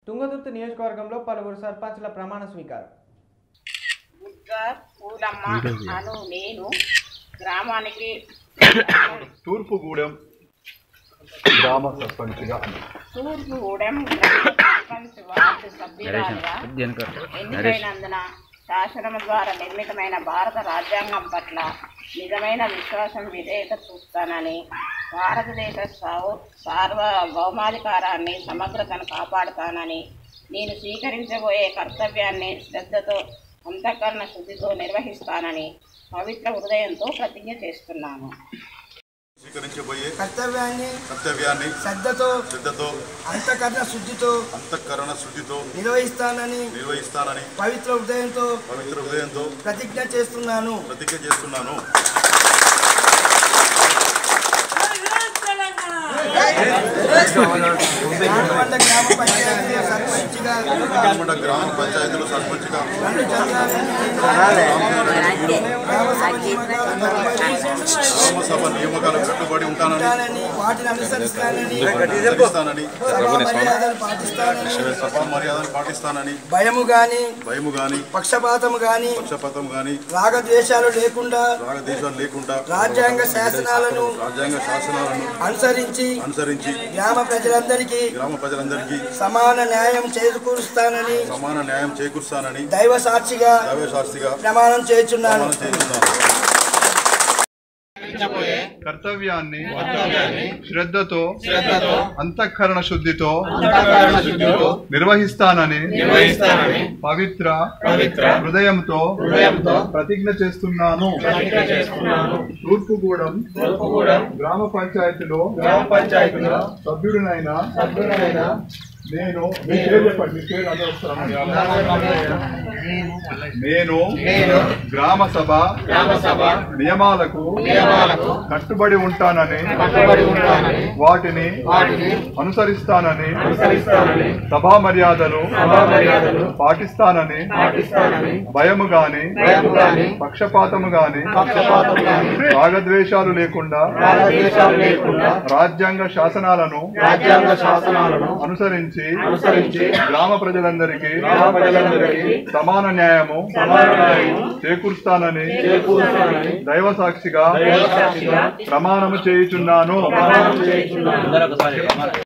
తుంగతుర్తి నియోజకవర్గంలో పలువురు సర్పంచ్ల ప్రమాణ స్వీకారం బుగ్గ పూలమ్మ అను నేను గ్రామానికి తూర్పుగూడెం గ్రామ సర్పంచ్గా తూర్పుగూడెం గ్రామ సర్పంచ్ వార్డు సభ్యురాలుగా ఎన్నికైనందున శాసనం ద్వారా నిర్మితమైన భారత రాజ్యాంగం పట్ల నిజమైన విశ్వాసం విధేయత చూస్తానని భారతదేశ సార్వ సార్వభౌమాధికారాన్ని సమగ్రతను కాపాడుతానని నేను స్వీకరించబోయే కర్తవ్యాన్ని శ్రద్ధతో అంతఃకరణ శుద్ధితో నిర్వహిస్తానని పవిత్ర హృదయంతో ప్రతిజ్ఞ చేస్తున్నాను స్వీకరించబోయే కర్తవ్యాన్ని కర్తవ్యాన్ని శ్రద్ధతో శ్రద్ధతో అంతఃకరణ శుద్ధితో అంతఃకరణ శుద్ధితో నిర్వహిస్తానని నిర్వహిస్తానని పవిత్ర హృదయంతో పవిత్ర హృదయంతో ప్రతిజ్ఞ చేస్తున్నాను ప్రతిజ్ఞ చేస్తున్నాను నాగమండ గ్రామ పంచాయతీ సర్పంచ్గా రామమండ గ్రామ పంచాయతీలో సర్పంచ్గా రెండు చంద్రారెడ్డి గ్రామ సభ నియమాలను గ్రామ సభ నియామకాలకు కట్టుబడి ఉంటానని ఉంటానని వాటిని అనుసరిస్తానని అనుసరిస్తానని సభా మర్యాదలు పాటిస్తానని సభా మర్యాదలు పాటిస్తానని భయము గాని భయము గాని పక్షపాతము గాని పక్షపాతం గాని రాగద్వేషాలు లేకుండా రాగదేశాలు లేకుండా రాజ్యాంగ శాసనాలను రాజ్యాంగ శాసనాలను అనుసరించి అనుసరించి గ్రామ ప్రజలందరికీ గ్రామ ప్రజలందరికీ సమాన న్యాయం చేకూరుస్తానని సమాన న్యాయం చేకూరుస్తానని దైవ సాక్షిగా దైవశాస్త్రిగా ప్రమాణం చేస్తున్నాను ప్రమాణం చేస్తున్నాను కర్తవ్యాన్ని శ్రద్ధతో అంతఃకరణ శుద్ధితో నిర్వహిస్తానని పవిత్ర హృదయంతో ప్రతిజ్ఞ చేస్తున్నాను తూర్పుగూడెం గ్రామ పంచాయతీలో సభ్యుడినైన నేను మీ పేరు చెప్పండి మీ పేరు అందరూ వస్తారని. నేను గ్రామ సభ నియమాలకు కట్టుబడి ఉంటానని వాటిని అనుసరిస్తానని సభా మర్యాదలు పాటిస్తానని భయము గాని పక్షపాతము గాని రాగద్వేషాలు లేకుండా రాజ్యాంగ శాసనాలను అనుసరించి గ్రామ ప్రజలందరికీ సమాన న్యాయము చేకూరుస్తానని దైవ సాక్షిగా ప్రమాణము చేయుచున్నాను